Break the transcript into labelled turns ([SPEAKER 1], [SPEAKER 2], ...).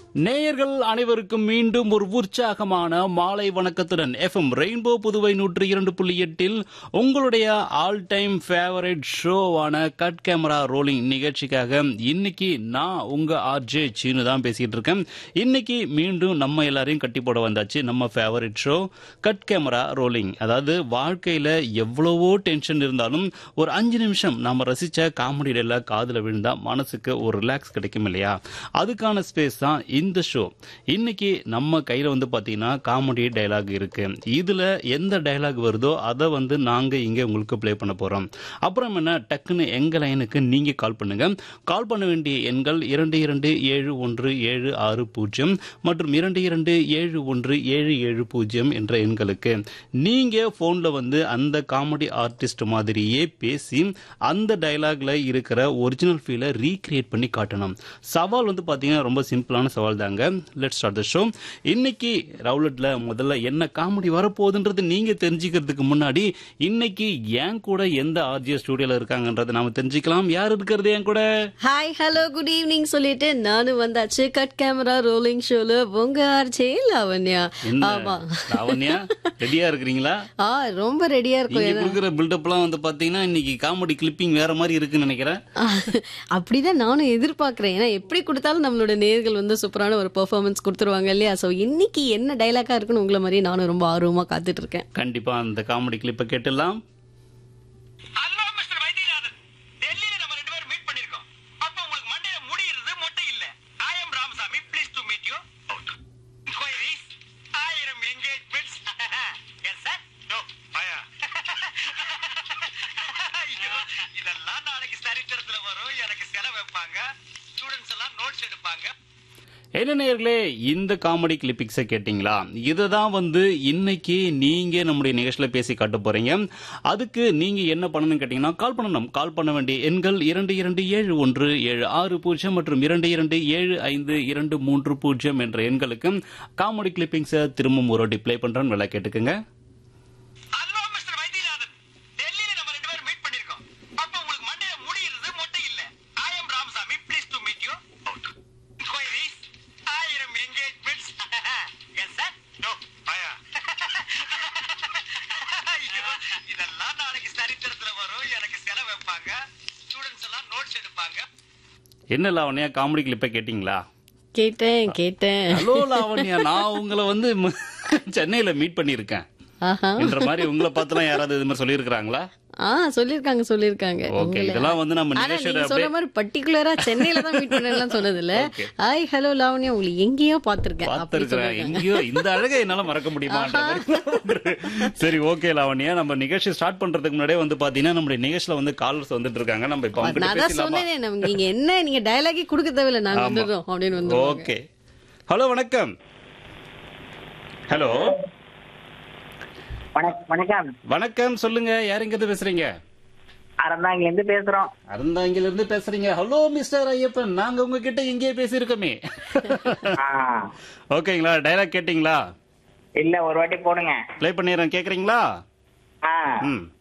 [SPEAKER 1] நேயர்கள் அனைவருக்கும் மீண்டும் ஒரு உற்சாகமான மாலை வணக்கத்துடன் எஃப்எம் ரெயின்போ புதுவை நூற்றி இரண்டு புள்ளி எட்டில் உங்களுடைய ஆல் டைம் ஃபேவரட் ஷோவான கட் கேமரா ரோலிங் நிகழ்ச்சிக்காக இன்னைக்கு நான் உங்க ஆர்ஜே சீனு தான் பேசிட்டு இருக்கேன் இன்னைக்கு மீண்டும் நம்ம எல்லாரையும் கட்டி போட வந்தாச்சு நம்ம favourite show cut camera rolling அதாவது வாழ்க்கையில எவ்வளவோ டென்ஷன் இருந்தாலும் ஒரு அஞ்சு நிமிஷம் நாம ரசிச்ச காமெடியில காதுல விழுந்தா மனசுக்கு ஒரு ரிலாக்ஸ் கிடைக்கும் இல்லையா அதுக்கான ஸ்பேஸ் தான் இந்த ஷோ இன்னைக்கு நம்ம கையில வந்து பாத்தீங்கன்னா காமெடி டயலாக் இருக்கு இதுல எந்த டயலாக் வருதோ அதை வந்து நாங்க இங்க உங்களுக்கு ப்ளே பண்ண போறோம் அப்புறம் என்ன டக்குன்னு எங்க லைனுக்கு நீங்க கால் பண்ணுங்க கால் பண்ண வேண்டிய எண்கள் இரண்டு இரண்டு ஏழு ஒன்று ஏழு ஆறு பூஜ்ஜியம் மற்றும் இரண்டு இரண்டு ஏழு ஒன்று ஏழு ஏழு பூஜ்ஜியம் என்ற எண்களுக்கு நீங்க போன்ல வந்து அந்த காமெடி ஆர்டிஸ்ட் மாதிரியே பேசி அந்த டயலாக்ல இருக்கிற ஒரிஜினல் ஃபீலை ரீக்ரியேட் பண்ணி காட்டணும் சவால் வந்து பாத்தீங்கன்னா ரொம்ப சிம்பிளான சவால் தாங்க லெட் ஸ்டார்ட் த ஷோ இன்னைக்கு ரவுலட்ல முதல்ல என்ன காமெடி வரப்போகுதுன்றது நீங்க தெரிஞ்சுக்கிறதுக்கு முன்னாடி இன்னைக்கு ஏன் கூட எந்த ஆர்ஜிய ஸ்டுடியோல இருக்காங்கன்றதை நாம தெரிஞ்சுக்கலாம் யார் இருக்கிறது என் கூட
[SPEAKER 2] ஹாய் ஹலோ குட் ஈவினிங் சொல்லிட்டு நானும் வந்தாச்சு கட் கேமரா ரோலிங் ஷோல உங்க ஆர்ஜே லாவண்யா
[SPEAKER 1] என்ன
[SPEAKER 2] ஆமா
[SPEAKER 1] லாவண்யா ரெடியா இருக்கிறீங்களா
[SPEAKER 2] ஆ ரொம்ப ரெடியா இருக்கும்
[SPEAKER 1] நீங்க கொடுக்குற பில்டப்லாம் வந்து பாத்தீங்கன்னா இன்னைக்கு காமெடி கிளிப்பிங் வேற மாதிரி இருக்குன்னு நினைக்கிறேன்
[SPEAKER 2] அப்படிதான் நானும் எதிர்பார்க்கிறேன் ஏன்னா எப்படி கொடுத்தாலும் நம்மளோட நேர்கள் வந்து சூப்பரான ஒரு பெர்ஃபார்மன்ஸ் கொடுத்துருவாங்க இல்லையா சோ இன்னைக்கு என்ன டைலாக்கா இருக்குன்னு உங்களை மாதிரி நானும் ரொம்ப ஆர்வமா காத்துட்டு இருக்கேன்
[SPEAKER 1] கண்டிப்பா அந்த காமெடி கிளிப்பை கேட்டுலாம்
[SPEAKER 3] ஹலோ மிஸ்டர் வைத்தியநாதன் டெல்லியில நம்ம ரெண்டு பேரும் மீட் பண்ணிருக்கோம் அப்ப உங்களுக்கு மண்டையில முடி இருந்தது மொட்டை இல்ல I am Ramasamy please to meet you inquiries ஆயிரம் என்கேஜ்மெண்ட்ஸ் எஸ் சார் நோ பயா ஐயோ இதெல்லாம் நாளைக்கு சரித்திரத்துல வரும் எனக்கு செலவு வைப்பாங்க ஸ்டூடெண்ட்ஸ் எல்லாம் நோட்ஸ் எடுப்பாங்க
[SPEAKER 1] என்ன நேயர்களே இந்த காமெடி கிளிப்பிக்ஸை கேட்டிங்களா இதை தான் வந்து இன்னைக்கு நீங்க நம்முடைய நிகழ்ச்சியில பேசி காட்ட போறீங்க அதுக்கு நீங்க என்ன பண்ணணும்னு கேட்டீங்கன்னா கால் பண்ணணும் கால் பண்ண வேண்டிய எண்கள் இரண்டு இரண்டு ஏழு ஒன்று ஏழு ஆறு பூஜ்ஜியம் மற்றும் இரண்டு இரண்டு ஏழு ஐந்து இரண்டு மூன்று பூஜ்ஜியம் என்ற எண்களுக்கு காமெடி கிளிப்பிங்ஸை திரும்பவும் ஒரு டிப்ளை பண்றேன்னு வேலை கேட்டுக்குங்க
[SPEAKER 3] ஹலோ மிஸ்டர் வைத்தியநாதன் டெல்லியில நம்ம ரெண்டு பேரும் மீட் பண்ணிருக்கோம் அப்ப உங்களுக்கு மண்டையில முடி இருந்தது மொட்டை இல்ல I am Ramasamy please to meet you inquiries ஆயிரம் என்கேஜ்மெண்ட்ஸ் எஸ் சார் நோ பயா ஐயோ இதெல்லாம் நாளைக்கு சரித்திரத்துல வரும் எனக்கு செலவு வைப்பாங்க ஸ்டூடெண்ட்ஸ் எல்லாம் நோட்ஸ் எடுப்பாங்க
[SPEAKER 1] என்ன லாவண்யா காமெடி கிளிப்பை கேட்டிங்களா
[SPEAKER 2] கேட்டேன் கேட்டேன்
[SPEAKER 1] ஹலோ லாவண்யா நான் உங்களை வந்து ம- சென்னையில மீட் பண்ணியிருக்கேன்
[SPEAKER 2] ஆஹா
[SPEAKER 1] என்ற மாதிரி உங்களை பார்த்துலாம் யாராவது இது மாதிரி சொல்லியிருக்கிறாங்களா
[SPEAKER 2] ஆ சொல்லிருக்காங்க சொல்லிருக்காங்க
[SPEAKER 1] ஓகே
[SPEAKER 2] உங்களை.
[SPEAKER 1] இதெல்லாம் வந்து நம்ம
[SPEAKER 2] ஆனா
[SPEAKER 1] நிகழ்ச்சியோட
[SPEAKER 2] நீங்க
[SPEAKER 1] அப்படியே
[SPEAKER 2] சொல்ற மாதிரி பர்டிகுலரா சென்னையில தான் மீட் பண்ணலாம் சொன்னது இல்ல
[SPEAKER 1] Okay.
[SPEAKER 2] ஹாய் ஹலோ லாவண்யா உங்களை எங்கேயோ பாத்திருக்கேன் அப்படி
[SPEAKER 1] பார்த்திருக்கிறேன்
[SPEAKER 2] சொல்லிருக்காங்க.
[SPEAKER 1] எங்கேயோ இந்த அழகை என்னால மறக்க முடியுமா சரி ஓகே லாவண்யா நம்ம நிகழ்ச்சி ஸ்டார்ட் பண்றதுக்கு முன்னாடியே வந்து பாத்தீங்கன்னா நம்மளுடைய நிகழ்ச்சியில வந்து காலர்ஸ் வந்துட்டு இருக்காங்க நம்ம இப்ப அவங்க
[SPEAKER 2] நான் தான்
[SPEAKER 1] பேசலாமா
[SPEAKER 2] சொன்னேனே நம்ம- நீங்க என்ன நீங்க டயலாகே கொடுக்க தேவையில்ல நாங்க
[SPEAKER 1] ஆமா.
[SPEAKER 2] வந்துடுறோம் அப்படின்னு வந்து
[SPEAKER 1] ஓகே ஹலோ வணக்கம் ஹலோ
[SPEAKER 4] வணக்- வணக்கம்
[SPEAKER 1] வணக்கம் சொல்லுங்க யார் எங்க இருந்து பேசுறீங்க
[SPEAKER 4] அறந்தாங்கில இருந்து பேசுறோம்
[SPEAKER 1] அறந்தாங்கில இருந்து பேசுறீங்க ஹலோ மிஸ்டர் ஐயப்பன் நாங்க உங்ககிட்ட எங்கேயே பேசியிருக்கோமே
[SPEAKER 4] ஆ,
[SPEAKER 1] ஓகேங்களா டைலாக் கேட்டிங்களா
[SPEAKER 4] இல்ல ஒரு வாட்டி போடுங்க
[SPEAKER 1] ப்ளே பண்ணிடுறேன் கேக்குறீங்களா
[SPEAKER 4] ஆ
[SPEAKER 1] ம்